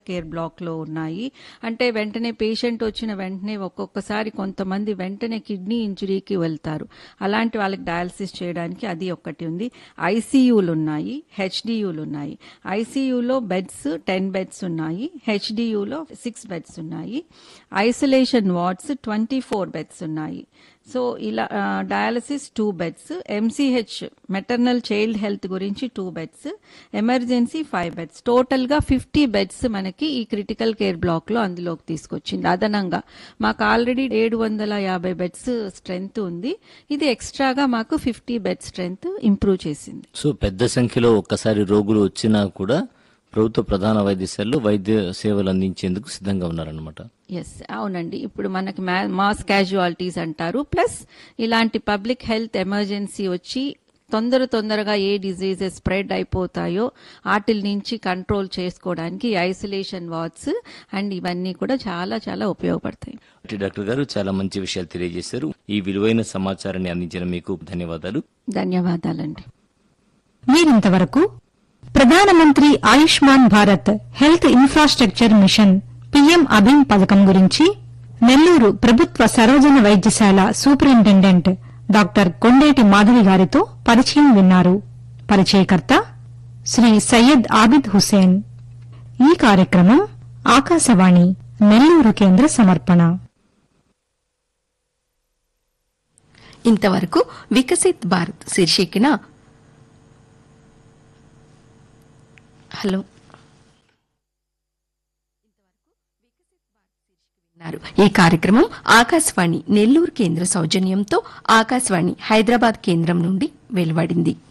Care black లో ఉన్నాయి అంటే వెంటనే పేషెంట్ వచ్చిన వెంటనే ఒక్కొక్కసారి కొంతమంది వెంటనే కిడ్నీ ఇంజురీకి వెళ్తారు అలాంటి వాళ్ళకి డయాలసిస్ చేయడానికి అది ఒక్కటి ఉంది ఐసీయూలు ఉన్నాయి హెచ్డియూలు ఉన్నాయి ఐసీయూలో బెడ్స్ టెన్ బెడ్స్ ఉన్నాయి హెచ్డియూలో సిక్స్ బెడ్స్ ఉన్నాయి isolation wards twenty four beds ఉన్నాయి సో ఇలా dialysis two beds MCH maternal child health గురించి two beds emergency five beds total గా ఫిఫ్టీ బెడ్స్ మనకి ఈ క్రిటికల్ కేర్ బ్లాక్ లో అందులోకి తీసుకొచ్చింది అదనంగా మాకు ఆల్రెడీ ఏడు వందల యాభై బెడ్స్ స్ట్రెంగ్త్ ఉంది ఇది ఎక్స్ట్రాగా మాకు ఫిఫ్టీ బెడ్ స్ట్రెంగ్త్ ఇంప్రూవ్ చేసింది సో పెద్ద సంఖ్యలో ఒక్కసారి రోగులు వచ్చినా కూడా ప్రభుత్వ ప్రధాన వైద్యశాలలో వైద్య సేవలు అందించేందుకు సిద్ధంగా ఉన్నారన్నమాట ఎస్ అవునండి ఇప్పుడు మనకి మాస్ క్యాజువాలిటీస్ అంటారు ప్లస్ ఇలాంటి పబ్లిక్ హెల్త్ ఎమర్జెన్సీ వచ్చి తొందర తొందరగా ఏ డిజీజెస్ స్ప్రెడ్ అయిపోతాయో వాటిల్ నుంచి కంట్రోల్ చేసుకోవడానికి ఐసోలేషన్ వార్డ్స్ అండ్ ఇవన్నీ కూడా చాలా చాలా ఉపయోగపడతాయి కాబట్టి డాక్టర్ గారు చాలా మంచి విషయాలు తెలియజేశారు ఈ విలువైన సమాచారాన్ని అందించిన మీకు ధన్యవాదాలు ధన్యవాదాలండి మీరింతవరకు ప్రధానమంత్రి Ayushman Bharat health infrastructure mission PM అభిమ్ పథకం గురించి నెల్లూరు ప్రభుత్వ సరోజన వైద్యశాల సూపరింటెండెంట్ డాక్టర్ కొండేటి మాధవి గారితో పరిచయం విన్నారు పరిచయకర్త శ్రీ సయ్యద్ ఆబిద్ హుసేన్ ఈ కార్యక్రమం ఆకాశవాణి నెల్లూరు కేంద్ర సమర్పణ ఇంతవరకు వికసిత్ భారత్ శీర్షికన హలో విన్నారు. ఈ కార్యక్రమం ఆకాశవాణి నెల్లూరు కేంద్ర సౌజన్యంతో ఆకాశవాణి హైదరాబాద్ కేంద్రం నుండి వెలువడింది